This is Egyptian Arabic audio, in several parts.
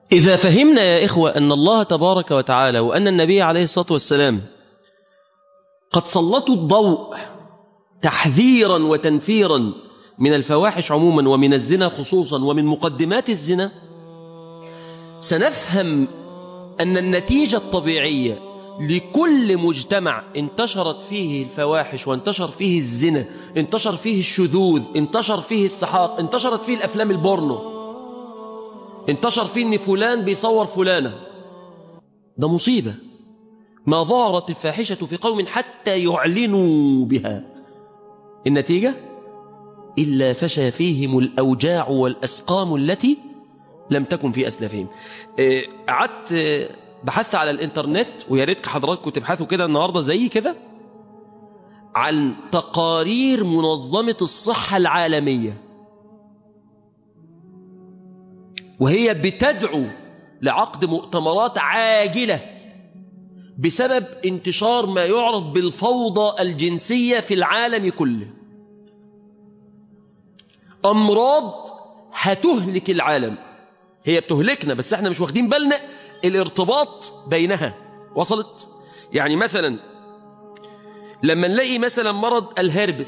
إذا فهمنا يا إخوة أن الله تبارك وتعالى وأن النبي عليه الصلاة والسلام قد سلطوا الضوء تحذيرا وتنفيرا من الفواحش عموما ومن الزنا خصوصا ومن مقدمات الزنا سنفهم أن النتيجة الطبيعية لكل مجتمع انتشرت فيه الفواحش وانتشر فيه الزنا انتشر فيه الشذوذ انتشر فيه السحاق انتشرت فيه الأفلام البورنو انتشر فيه ان فلان بيصور فلانة ده مصيبة ما ظهرت الفاحشة في قوم حتى يعلنوا بها النتيجة إلا فشى فيهم الأوجاع والأسقام التي لم تكن في أسلافهم قعدت بحثت على الإنترنت ويا ريت حضراتكم تبحثوا كده النهاردة زي كده عن تقارير منظمة الصحة العالمية وهي بتدعو لعقد مؤتمرات عاجلة بسبب انتشار ما يعرف بالفوضى الجنسية في العالم كله أمراض هتهلك العالم هي بتهلكنا بس احنا مش واخدين بالنا الارتباط بينها وصلت يعني مثلا لما نلاقي مثلا مرض الهربس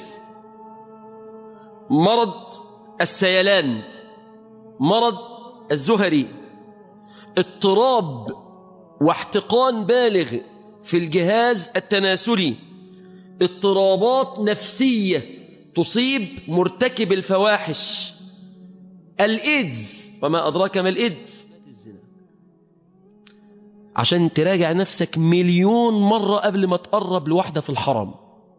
مرض السيلان مرض الزهري اضطراب واحتقان بالغ في الجهاز التناسلي اضطرابات نفسية تصيب مرتكب الفواحش الإيدز وما أدراك ما الإيدز عشان تراجع نفسك مليون مرة قبل ما تقرب لواحدة في الحرم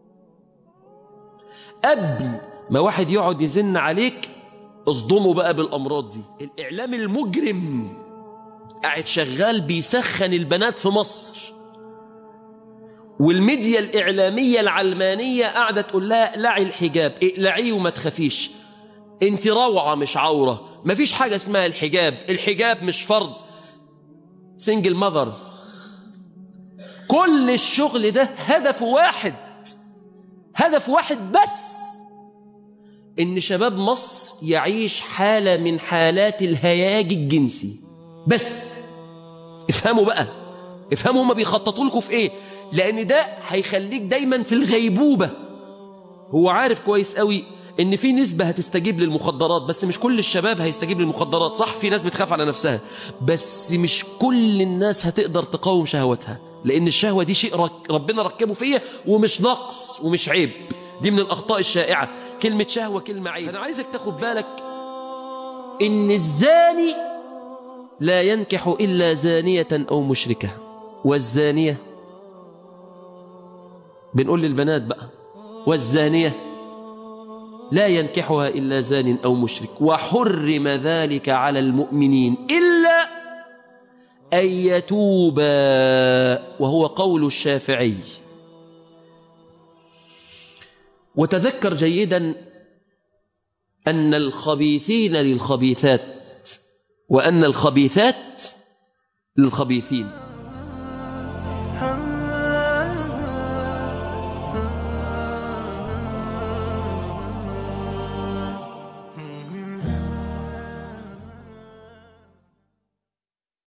قبل ما واحد يقعد يزن عليك اصدموا بقى بالأمراض دي الإعلام المجرم قاعد شغال بيسخن البنات في مصر والميديا الإعلامية العلمانية قاعدة تقول لها لعي الحجاب اقلعيه وما تخافيش انت روعة مش عورة مفيش حاجة اسمها الحجاب الحجاب مش فرض سنجل ماذر كل الشغل ده هدف واحد هدف واحد بس ان شباب مصر يعيش حالة من حالات الهياج الجنسي بس افهموا بقى افهموا هما بيخططوا لكم في ايه لان ده هيخليك دايما في الغيبوبة هو عارف كويس قوي ان في نسبة هتستجيب للمخدرات بس مش كل الشباب هيستجيب للمخدرات صح في ناس بتخاف على نفسها بس مش كل الناس هتقدر تقاوم شهوتها لان الشهوة دي شيء رك ربنا ركبه فيا ومش نقص ومش عيب دي من الاخطاء الشائعة كلمة شهوة كلمة عيب انا عايزك تاخد بالك ان الزاني لا ينكح الا زانية او مشركة والزانية بنقول للبنات بقى والزانية لا ينكحها إلا زان أو مشرك وحرم ذلك على المؤمنين إلا أن يتوبا وهو قول الشافعي وتذكر جيدا أن الخبيثين للخبيثات وأن الخبيثات للخبيثين